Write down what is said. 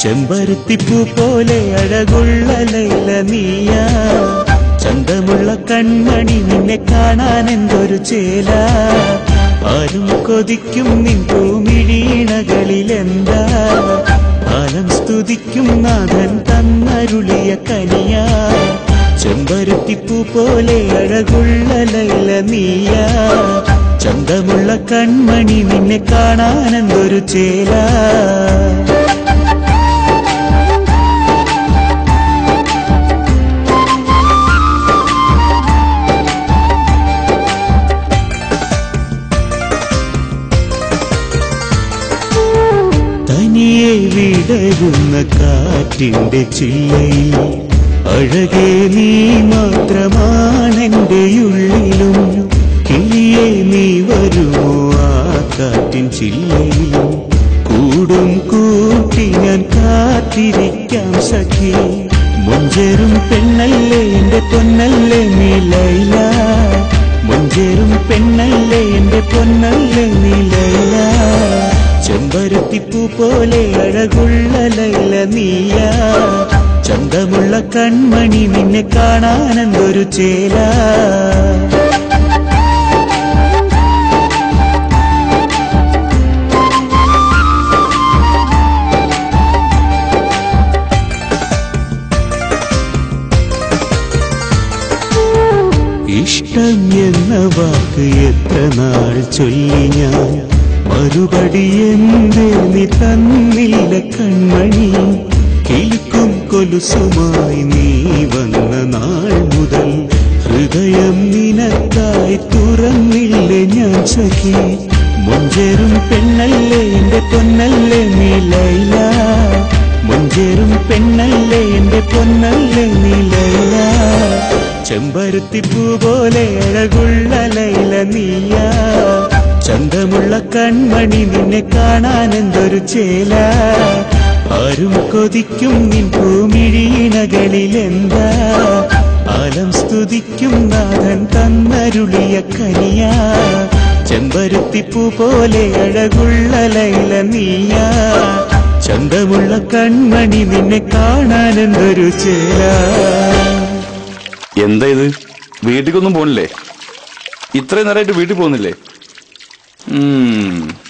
ചെമ്പരുത്തിപ്പൂ പോലെ അഴകുള്ള ലൈല നീയാ ചന്തമുള്ള കൺമണി നിന്നെ കാണാൻ എന്തൊരു ചേല ആരും കൊതിക്കും നിൻ പൂമിഴീണകളിലെന്താ കാലം സ്തുതിക്കും നാഥൻ തന്നരുളിയ കനിയാ ചെമ്പരുത്തിപ്പൂ പോലെ അഴകുള്ള ലൈല നീയാ ചന്തമുള്ള കൺമണി നിന്നെ കാണാൻ എന്തൊരു ചേല തനിയെ വിടരുന്ന കാറ്റിന്റെ ചില്ലയിൽ അഴകേ നീ മാത്രമാണെന്റെ ഉള്ളിലും കിളിയെ നീ വരുമോ ആ കാറ്റിൻ ചില്ലയിലും കൂടും കൂട്ടി ഞാൻ കാത്തിരിക്കാം സഖി മുഞ്ചേറും പെണ്ണല്ലേ എന്റെ പൊന്നല്ലേ നീ ലൈല മുഞ്ചേറും പെണ്ണല്ലേ എന്റെ പൊന്നല്ലേ നീ ലൈല ചെമ്പരുത്തിപ്പൂ പോലെ അഴകുള്ള ലൈല നീയാ ചന്തമുള്ള കൺമണി നിന്നെ കാണാൻ എന്തൊരു ചേല ഇഷ്ടം എന്ന വാക്ക് എത്ര നാൾ ചൊല്ലി ഞാൻ മറുപടി എന്തേ നീ തന്നില്ല കൺമണി കിലുക്കും കൊലുസുമായി നീ വന്ന നാൾ മുതൽ ഹൃദയം നിനക്കായി തുറന്നില്ലേ ഞാൻ സഖി മുഞ്ചേറും പെണ്ണല്ലേ എന്റെ പൊന്നല്ലേ നീ ലൈല മുഞ്ചേറും പെണ്ണല്ലേ എന്റെ പൊന്നല്ലേ നീ ലൈല ചെമ്പരുത്തിപ്പൂ പോലെ അഴകുള്ള ലൈല നീയാ ചന്തമുള്ള കൺമണി നിന്നെ കാണാൻ എന്തൊരു ചേല ആരും കൊതിക്കും നിൻ ഭൂമിഴീണകളിലെന്താ ആലം സ്തുതിക്കും നാഥൻ തന്നരുളിയ കനിയാ ചെമ്പരുത്തിപ്പൂ പോലെ അഴകുള്ള ലൈല നീയാ ചന്തമുള്ള കൺമണി നിന്നെ കാണാൻ എന്തൊരു ചേല എന്താ ഇത് വീട്ടിലേക്കൊന്നും പോണില്ലേ ഇത്രയും നേരമായിട്ട് വീട്ടിൽ പോകുന്നില്ലേ ഉം